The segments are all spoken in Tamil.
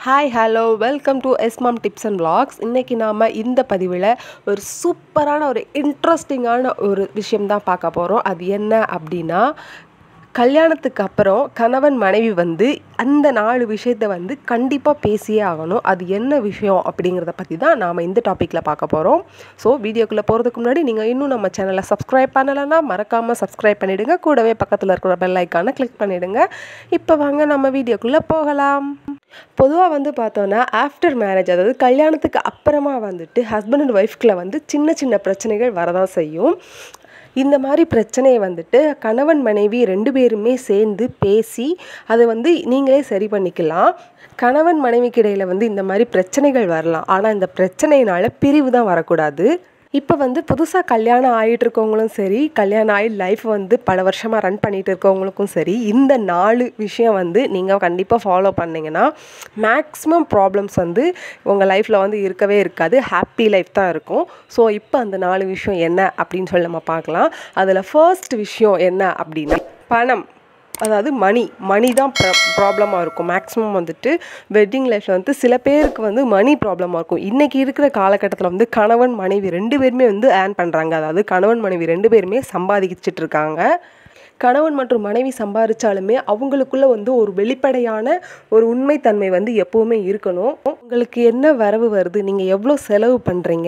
ஹாய் ஹலோ வெல்கம் டு எஸ்மாம் டிப்ஸ் அண்ட் vlogs இன்றைக்கி நாம் இந்த பதிவில் ஒரு சூப்பரான ஒரு இன்ட்ரெஸ்டிங்கான ஒரு விஷயம் தான் பார்க்க போகிறோம் அது என்ன அப்படின்னா கல்யாணத்துக்கு அப்புறம் கணவன் மனைவி வந்து அந்த நாலு விஷயத்த வந்து கண்டிப்பாக பேசியே ஆகணும் அது என்ன விஷயம் அப்படிங்கிறத பற்றி தான் நாம் இந்த டாப்பிக்கில் பார்க்க போகிறோம் ஸோ வீடியோக்குள்ளே போகிறதுக்கு முன்னாடி நீங்கள் இன்னும் நம்ம சேனலை சப்ஸ்கிரைப் பண்ணலைன்னா மறக்காமல் சப்ஸ்கிரைப் பண்ணிவிடுங்க கூடவே பக்கத்தில் இருக்கிற பெல் ஐக்கானை கிளிக் பண்ணிவிடுங்க இப்போ வாங்க நம்ம வீடியோக்குள்ளே போகலாம் பொதுவாக வந்து பார்த்தோன்னா ஆஃப்டர் மேரேஜ் அதாவது கல்யாணத்துக்கு அப்புறமா வந்துட்டு ஹஸ்பண்ட் அண்ட் ஒய்ஃப்குள்ள வந்து சின்ன சின்ன பிரச்சனைகள் வரதான் செய்யும் இந்த மாதிரி பிரச்சனையை வந்துட்டு கணவன் மனைவி ரெண்டு பேருமே சேர்ந்து பேசி அதை வந்து நீங்களே சரி பண்ணிக்கலாம் கணவன் மனைவிக்கு இடையில் வந்து இந்த மாதிரி பிரச்சனைகள் வரலாம் ஆனால் இந்த பிரச்சனையினால பிரிவு தான் வரக்கூடாது இப்போ வந்து புதுசாக கல்யாணம் ஆகிட்டு இருக்கவங்களும் சரி கல்யாணம் ஆகி லைஃப் வந்து பல வருஷமாக ரன் பண்ணிகிட்டு இருக்கவங்களுக்கும் சரி இந்த நாலு விஷயம் வந்து நீங்கள் கண்டிப்பாக ஃபாலோ பண்ணிங்கன்னா மேக்ஸிமம் ப்ராப்ளம்ஸ் வந்து உங்கள் லைஃப்பில் வந்து இருக்கவே இருக்காது ஹாப்பி லைஃப் தான் இருக்கும் ஸோ இப்போ அந்த நாலு விஷயம் என்ன அப்படின்னு சொல்லி நம்ம பார்க்கலாம் அதில் ஃபர்ஸ்ட் விஷயம் என்ன அப்படின்னா பணம் அதாவது மணி மணி தான் ப்ர ப்ராப்ளமாக இருக்கும் மேக்ஸிமம் வந்துட்டு வெட்டிங் லைஃப்பில் வந்து சில பேருக்கு வந்து மணி ப்ராப்ளமாக இருக்கும் இன்றைக்கி இருக்கிற காலகட்டத்தில் வந்து கணவன் மனைவி ரெண்டு பேருமே வந்து ஏர்ன் பண்ணுறாங்க அதாவது கணவன் மனைவி ரெண்டு பேருமே சம்பாதிச்சிட்டு இருக்காங்க கணவன் மற்றும் மனைவி சம்பாதிச்சாலுமே அவங்களுக்குள்ள வந்து ஒரு வெளிப்படையான ஒரு உண்மைத்தன்மை வந்து எப்போவுமே இருக்கணும் உங்களுக்கு என்ன வரவு வருது நீங்கள் எவ்வளோ செலவு பண்ணுறீங்க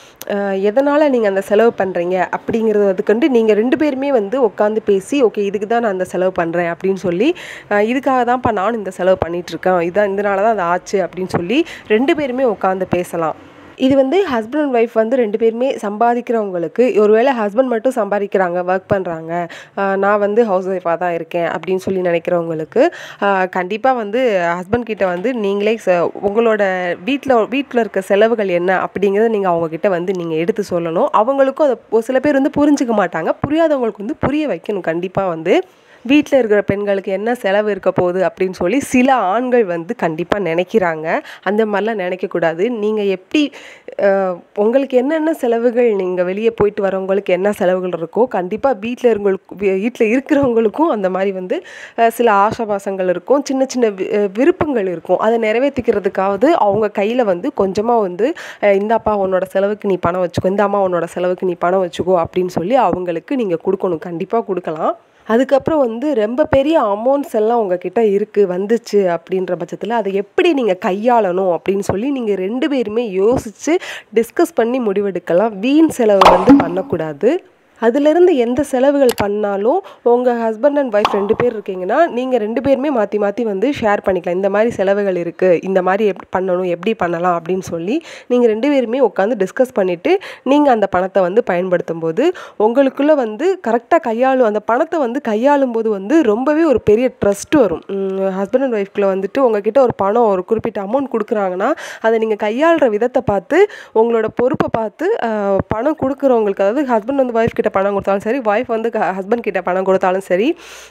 எதனால் நீங்கள் அந்த செலவு பண்ணுறீங்க அப்படிங்கிறது அதுக்கண்டு நீங்கள் ரெண்டு பேருமே வந்து உட்காந்து பேசி ஓகே இதுக்கு தான் நான் அந்த செலவு பண்ணுறேன் அப்படின்னு சொல்லி இதுக்காக தான்ப்பா நானும் இந்த செலவு பண்ணிகிட்ருக்கேன் இதான் இதனால தான் அது ஆச்சு அப்படின்னு சொல்லி ரெண்டு பேருமே உட்காந்து பேசலாம் இது வந்து ஹஸ்பண்ட் அண்ட் ஒய்ஃப் வந்து ரெண்டு பேருமே சம்பாதிக்கிறவங்களுக்கு ஒருவேளை ஹஸ்பண்ட் மட்டும் சம்பாதிக்கிறாங்க ஒர்க் பண்ணுறாங்க நான் வந்து ஹவுஸ் ஒய்ஃபாக தான் இருக்கேன் அப்படின்னு சொல்லி நினைக்கிறவங்களுக்கு கண்டிப்பாக வந்து ஹஸ்பண்ட் கிட்ட வந்து நீங்களே ச உங்களோட வீட்டில் வீட்டில் இருக்க செலவுகள் என்ன அப்படிங்கிறத நீங்கள் அவங்கக்கிட்ட வந்து நீங்கள் எடுத்து சொல்லணும் அவங்களுக்கும் அதை ஒரு சில பேர் வந்து புரிஞ்சுக்க மாட்டாங்க புரியாதவங்களுக்கு வந்து புரிய வைக்கணும் கண்டிப்பாக வந்து வீட்டில் இருக்கிற பெண்களுக்கு என்ன செலவு இருக்க போகுது அப்படின்னு சொல்லி சில ஆண்கள் வந்து கண்டிப்பாக நினைக்கிறாங்க அந்த மாதிரிலாம் நினைக்கக்கூடாது நீங்கள் எப்படி உங்களுக்கு என்னென்ன செலவுகள் நீங்கள் வெளியே போயிட்டு வரவங்களுக்கு என்ன செலவுகள் இருக்கோ கண்டிப்பாக வீட்டில் இருங்களுக்கு வீட்டில் இருக்கிறவங்களுக்கும் அந்த மாதிரி வந்து சில ஆசாபாசங்கள் இருக்கும் சின்ன சின்ன விருப்பங்கள் இருக்கும் அதை நிறைவேற்றிக்கிறதுக்காவது அவங்க கையில் வந்து கொஞ்சமாக வந்து இந்தாப்பா உன்னோட செலவுக்கு நீ பணம் வச்சுக்கோ இந்த அம்மா உன்னோட செலவுக்கு நீ பணம் வச்சுக்கோ அப்படின்னு சொல்லி அவங்களுக்கு நீங்கள் கொடுக்கணும் கண்டிப்பாக கொடுக்கலாம் அதுக்கப்புறம் வந்து ரொம்ப பெரிய அமௌண்ட்ஸ் எல்லாம் உங்ககிட்ட இருக்குது வந்துச்சு அப்படின்ற பட்சத்தில் அதை எப்படி நீங்கள் கையாளணும் அப்படின்னு சொல்லி நீங்கள் ரெண்டு பேருமே யோசித்து டிஸ்கஸ் பண்ணி முடிவெடுக்கலாம் வீண் செலவு வந்து பண்ணக்கூடாது அதிலிருந்து எந்த செலவுகள் பண்ணாலும் உங்கள் ஹஸ்பண்ட் அண்ட் ஒய்ஃப் ரெண்டு பேர் இருக்கீங்கன்னா நீங்கள் ரெண்டு பேருமே மாற்றி மாற்றி வந்து ஷேர் பண்ணிக்கலாம் இந்த மாதிரி செலவுகள் இருக்குது இந்த மாதிரி எப்படி பண்ணணும் எப்படி பண்ணலாம் அப்படின்னு சொல்லி நீங்கள் ரெண்டு பேருமே உட்காந்து டிஸ்கஸ் பண்ணிவிட்டு நீங்கள் அந்த பணத்தை வந்து பயன்படுத்தும் போது உங்களுக்குள்ளே வந்து கரெக்டாக கையாளும் அந்த பணத்தை வந்து கையாளும் போது வந்து ரொம்பவே ஒரு பெரிய ட்ரஸ்ட் வரும் ஹஸ்பண்ட் அண்ட் ஒய்ஃப்குள்ளே வந்துட்டு உங்ககிட்ட ஒரு பணம் ஒரு குறிப்பிட்ட அமௌண்ட் கொடுக்குறாங்கன்னா அதை நீங்கள் கையாளுற விதத்தை பார்த்து உங்களோட பொறுப்பை பார்த்து பணம் கொடுக்குறவங்களுக்கு அதாவது ஹஸ்பண்ட் வந்து ஒய்ஃப் கிட்ட பணம் கொடுத்தாலும் சரி ஒய்ஃப் வந்து ஹஸ்பண்ட் கிட்ட பணம் கொடுத்தாலும் சரி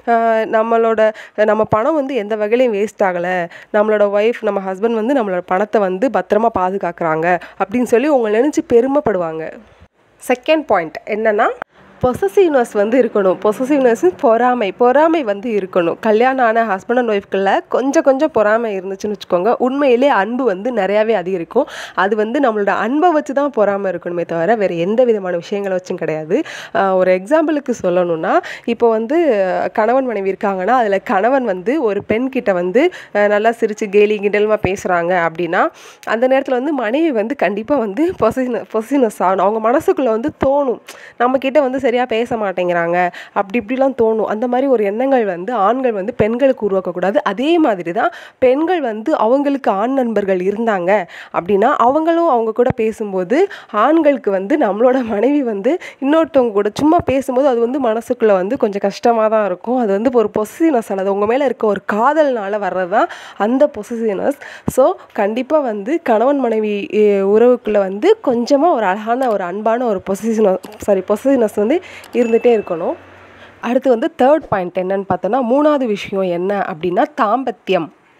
நம்மளோட நம்ம பணம் வந்து எந்த வகையிலையும் வேஸ்ட் ஆகலை நம்மளோட ஒய்ஃப் நம்ம ஹஸ்பண்ட் வந்து நம்மளோட பணத்தை வந்து பத்திரமா பாதுகாக்கிறாங்க அப்படின்னு சொல்லி உங்களை நினச்சி பெருமைப்படுவாங்க செகண்ட் பாயிண்ட் என்னென்னா பொசசிவ்னஸ் வந்து இருக்கணும் பொசசிவ்னஸ் பொறாமை பொறாமை வந்து இருக்கணும் கல்யாணம் ஆன ஹஸ்பண்ட் அண்ட் ஒய்ஃப்குள்ள கொஞ்சம் கொஞ்சம் பொறாமை இருந்துச்சுன்னு வச்சுக்கோங்க உண்மையிலே அன்பு வந்து நிறையாவே அதிகரிக்கும் அது வந்து நம்மளோட அன்பை வச்சு தான் பொறாமை இருக்கணுமே தவிர வேறு எந்த விதமான விஷயங்களை வச்சும் கிடையாது ஒரு எக்ஸாம்பிளுக்கு சொல்லணும்னா இப்போ வந்து கணவன் மனைவி இருக்காங்கன்னா அதில் கணவன் வந்து ஒரு பெண் கிட்ட வந்து நல்லா சிரித்து கேலி கிண்டலுமா பேசுகிறாங்க அப்படின்னா அந்த நேரத்தில் வந்து மனைவி வந்து கண்டிப்பாக வந்து பொசின பொசினஸ் ஆகணும் அவங்க மனசுக்குள்ளே வந்து தோணும் நம்மக்கிட்ட வந்து சரியாக பேச மாட்டேங்கிறாங்க அப்படி இப்படிலாம் தோணும் அந்த மாதிரி ஒரு எண்ணங்கள் வந்து ஆண்கள் வந்து பெண்களுக்கு உருவாக்கக்கூடாது அதே மாதிரி தான் பெண்கள் வந்து அவங்களுக்கு ஆண் நண்பர்கள் இருந்தாங்க அப்படின்னா அவங்களும் அவங்க கூட பேசும்போது ஆண்களுக்கு வந்து நம்மளோட மனைவி வந்து இன்னொருத்தவங்க கூட சும்மா பேசும்போது அது வந்து மனசுக்குள்ளே வந்து கொஞ்சம் கஷ்டமாக தான் இருக்கும் அது வந்து ஒரு பொசிசிவ்னஸ் அல்லது உங்கள் மேலே இருக்க ஒரு காதல்னால வர்றது தான் அந்த பொசிசிவ்னஸ் ஸோ கண்டிப்பாக வந்து கணவன் மனைவி உறவுக்குள்ளே வந்து கொஞ்சமாக ஒரு அழகான ஒரு அன்பான ஒரு பொசிசிவ்னஸ் சாரி பொசிசிவ்னஸ் வந்து இருந்துகிட்டே இருக்கணும் அடுத்து வந்து தேர்ட் பாயிண்ட் என்னன்னு பார்த்தோன்னா மூணாவது விஷயம் என்ன அப்படின்னா தாம்பத்தியம்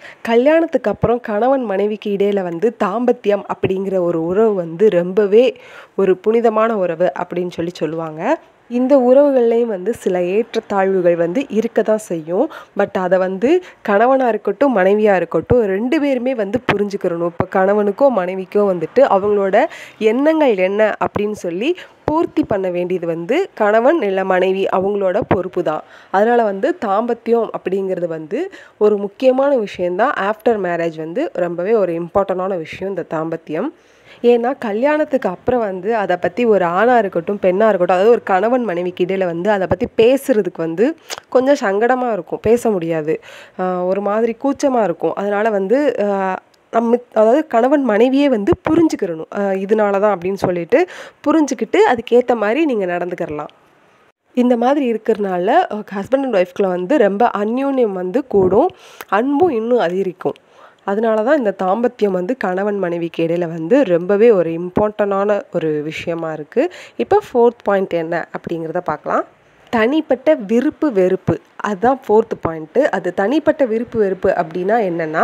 கல்யாணத்துக்கு அப்புறம் கணவன் மனைவிக்கு இடையில வந்து தாம்பத்தியம் அப்படிங்கிற ஒரு உறவு வந்து ரொம்பவே ஒரு புனிதமான உறவு அப்படின்னு சொல்லி சொல்லுவாங்க இந்த உறவுகள்லேயும் வந்து சில ஏற்றத்தாழ்வுகள் வந்து இருக்க தான் செய்யும் பட் அதை வந்து கணவனாக இருக்கட்டும் மனைவியாக இருக்கட்டும் ரெண்டு பேருமே வந்து புரிஞ்சுக்கிறணும் இப்போ கணவனுக்கோ மனைவிக்கோ வந்துட்டு அவங்களோட எண்ணங்கள் என்ன அப்படின்னு சொல்லி பூர்த்தி பண்ண வேண்டியது வந்து கணவன் இல்லை மனைவி அவங்களோட பொறுப்பு தான் அதனால் வந்து தாம்பத்தியம் அப்படிங்கிறது வந்து ஒரு முக்கியமான விஷயந்தான் ஆஃப்டர் மேரேஜ் வந்து ரொம்பவே ஒரு இம்பார்ட்டண்டான விஷயம் இந்த தாம்பத்தியம் ஏன்னா கல்யாணத்துக்கு அப்புறம் வந்து அதை பற்றி ஒரு ஆணாக இருக்கட்டும் பெண்ணாக இருக்கட்டும் அதாவது ஒரு கணவன் மனைவிக்கு இடையில் வந்து அதை பற்றி பேசுகிறதுக்கு வந்து கொஞ்சம் சங்கடமாக இருக்கும் பேச முடியாது ஆஹ் ஒரு மாதிரி கூச்சமாக இருக்கும் அதனால் வந்து ஆஹ் நம்ம அதாவது கணவன் மனைவியே வந்து புரிஞ்சுக்கிறணும் ஆஹ் இதனால தான் அப்படின்னு சொல்லிட்டு புரிஞ்சுக்கிட்டு அதுக்கேற்ற மாதிரி நீங்கள் நடந்துக்கிறலாம் இந்த மாதிரி இருக்கிறனால ஹஸ்பண்ட் அண்ட் ஒய்ஃப்குள்ள வந்து ரொம்ப அந்யோன்யம் வந்து கூடும் அன்பும் இன்னும் அதிகரிக்கும் அதனால தான் இந்த தாம்பத்தியம் வந்து கணவன் மனைவிக்கு இடையில வந்து ரொம்பவே ஒரு இம்பார்ட்டண்டான ஒரு விஷயமா இருக்குது இப்போ ஃபோர்த் பாயிண்ட் என்ன அப்படிங்கிறத பார்க்கலாம் தனிப்பட்ட விருப்பு வெறுப்பு அதுதான் ஃபோர்த் பாயிண்ட்டு அது தனிப்பட்ட விருப்பு வெறுப்பு அப்படின்னா என்னென்னா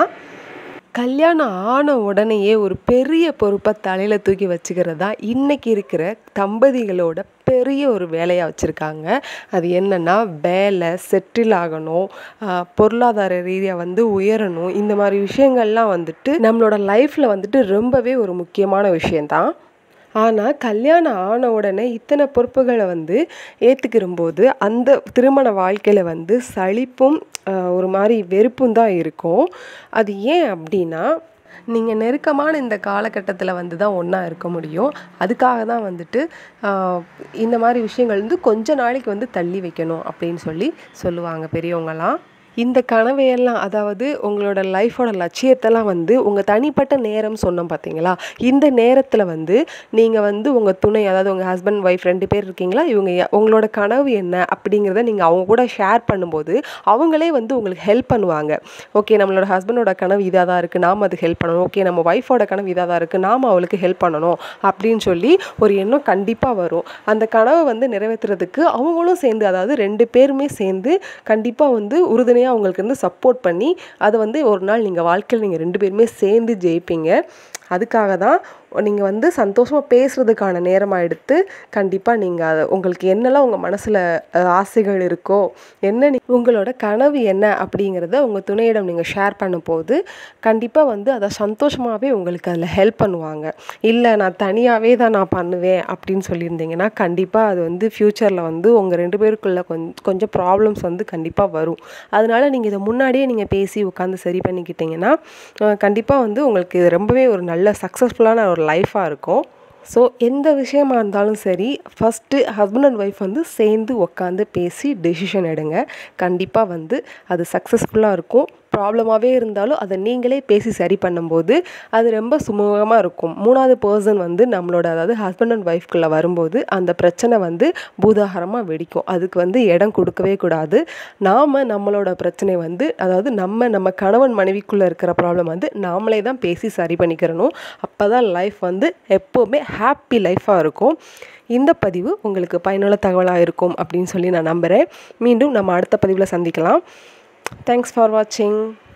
கல்யாணம் ஆன உடனேயே ஒரு பெரிய பொறுப்பை தலையில் தூக்கி வச்சுக்கிறது தான் இன்றைக்கி இருக்கிற தம்பதிகளோட பெரிய ஒரு வேலையாக வச்சுருக்காங்க அது என்னென்னா வேலை செட்டில் ஆகணும் ஆஹ் பொருளாதார ரீதியாக வந்து உயரணும் இந்த மாதிரி விஷயங்கள்லாம் வந்துட்டு நம்மளோட லைஃப்பில் வந்துட்டு ரொம்பவே ஒரு முக்கியமான விஷயந்தான் ஆனால் கல்யாணம் ஆன உடனே இத்தனை பொறுப்புகளை வந்து ஏற்றுக்கிறம்போது அந்த திருமண வாழ்க்கையில் வந்து சலிப்பும் ஆஹ் ஒரு மாதிரி வெறுப்பும் தான் இருக்கும் அது ஏன் அப்படின்னா நீங்கள் நெருக்கமான இந்த காலகட்டத்தில் வந்து தான் ஒன்றா இருக்க முடியும் அதுக்காக தான் வந்துட்டு ஆஹ் இந்த மாதிரி விஷயங்கள் வந்து கொஞ்ச நாளைக்கு வந்து தள்ளி வைக்கணும் அப்படின்னு சொல்லி சொல்லுவாங்க பெரியவங்கலாம் இந்த கனவையெல்லாம் அதாவது உங்களோட லைஃபோட லட்சியத்தெல்லாம் வந்து உங்கள் தனிப்பட்ட நேரம் சொன்னோம் பார்த்தீங்களா இந்த நேரத்தில் வந்து நீங்கள் வந்து உங்கள் துணை அதாவது உங்கள் ஹஸ்பண்ட் ஒய்ஃப் ரெண்டு பேர் இருக்கீங்களா இவங்க ய- உங்களோட கனவு என்ன அப்படிங்கிறத நீங்கள் அவங்க கூட ஷேர் பண்ணும்போது அவங்களே வந்து உங்களுக்கு ஹெல்ப் பண்ணுவாங்க ஓகே நம்மளோட ஹஸ்பண்டோட கனவு இதாக தான் இருக்குது நாம் அதுக்கு ஹெல்ப் பண்ணணும் ஓகே நம்ம ஒய்ஃபோட கனவு இதாக தான் இருக்குது நாம் அவளுக்கு ஹெல்ப் பண்ணணும் அப்படின்னு சொல்லி ஒரு எண்ணம் கண்டிப்பாக வரும் அந்த கனவை வந்து நிறைவேற்றுறதுக்கு அவங்களும் சேர்ந்து அதாவது ரெண்டு பேருமே சேர்ந்து கண்டிப்பாக வந்து உறுதுணையாக உங்களுக்கு வந்து சப்போர்ட் பண்ணி அதை வந்து ஒரு நாள் நீங்கள் வாழ்க்கையில் நீங்கள் ரெண்டு பேருமே சேர்ந்து ஜெயிப்பீங்க அதுக்காக தான் நீங்கள் வந்து சந்தோஷமாக பேசுகிறதுக்கான நேரமாக எடுத்து கண்டிப்பாக நீங்கள் அதை உங்களுக்கு என்னெல்லாம் உங்கள் மனசில் ஆசைகள் இருக்கோ என்ன நீ- உங்களோட கனவு என்ன அப்படிங்கிறத உங்கள் துணையிடம் நீங்கள் ஷேர் பண்ணும்போது கண்டிப்பாக வந்து அதை சந்தோஷமாகவே உங்களுக்கு அதில் ஹெல்ப் பண்ணுவாங்க இல்லை நான் தனியாகவே தான் நான் பண்ணுவேன் அப்படின்னு சொல்லியிருந்தீங்கன்னா கண்டிப்பாக அது வந்து ஃப்யூச்சரில் வந்து உங்கள் ரெண்டு பேருக்குள்ள கொஞ்சம் கொஞ்சம் ப்ராப்ளம்ஸ் வந்து கண்டிப்பாக வரும் அதனால நீங்கள் இதை முன்னாடியே நீங்கள் பேசி உட்காந்து சரி பண்ணிக்கிட்டீங்கன்னா கண்டிப்பாக வந்து உங்களுக்கு இது ரொம்பவே ஒரு நல்ல சக்ஸஸ்ஃபுல்லான ஒரு லைஃபாக இருக்கும் ஸோ எந்த விஷயமா இருந்தாலும் சரி ஃபஸ்ட்டு ஹஸ்பண்ட் அண்ட் ஒய்ஃப் வந்து சேர்ந்து உட்காந்து பேசி டெசிஷன் எடுங்க கண்டிப்பாக வந்து அது சக்ஸஸ்ஃபுல்லாக இருக்கும் ப்ராப்ளமாகவே இருந்தாலும் அதை நீங்களே பேசி சரி பண்ணும்போது அது ரொம்ப சுமூகமாக இருக்கும் மூணாவது பர்சன் வந்து நம்மளோட அதாவது ஹஸ்பண்ட் அண்ட் ஒய்ஃப்குள்ளே வரும்போது அந்த பிரச்சனை வந்து பூதாகரமாக வெடிக்கும் அதுக்கு வந்து இடம் கொடுக்கவே கூடாது நாம் நம்மளோட பிரச்சனை வந்து அதாவது நம்ம நம்ம கணவன் மனைவிக்குள்ளே இருக்கிற ப்ராப்ளம் வந்து நாமளே தான் பேசி சரி பண்ணிக்கிறணும் அப்போ தான் லைஃப் வந்து எப்போவுமே ஹாப்பி லைஃபாக இருக்கும் இந்த பதிவு உங்களுக்கு பயனுள்ள தகவலாக இருக்கும் அப்படின்னு சொல்லி நான் நம்புகிறேன் மீண்டும் நம்ம அடுத்த பதிவில் சந்திக்கலாம் தேங்க்ஸ் ஃபார் வாட்சிங்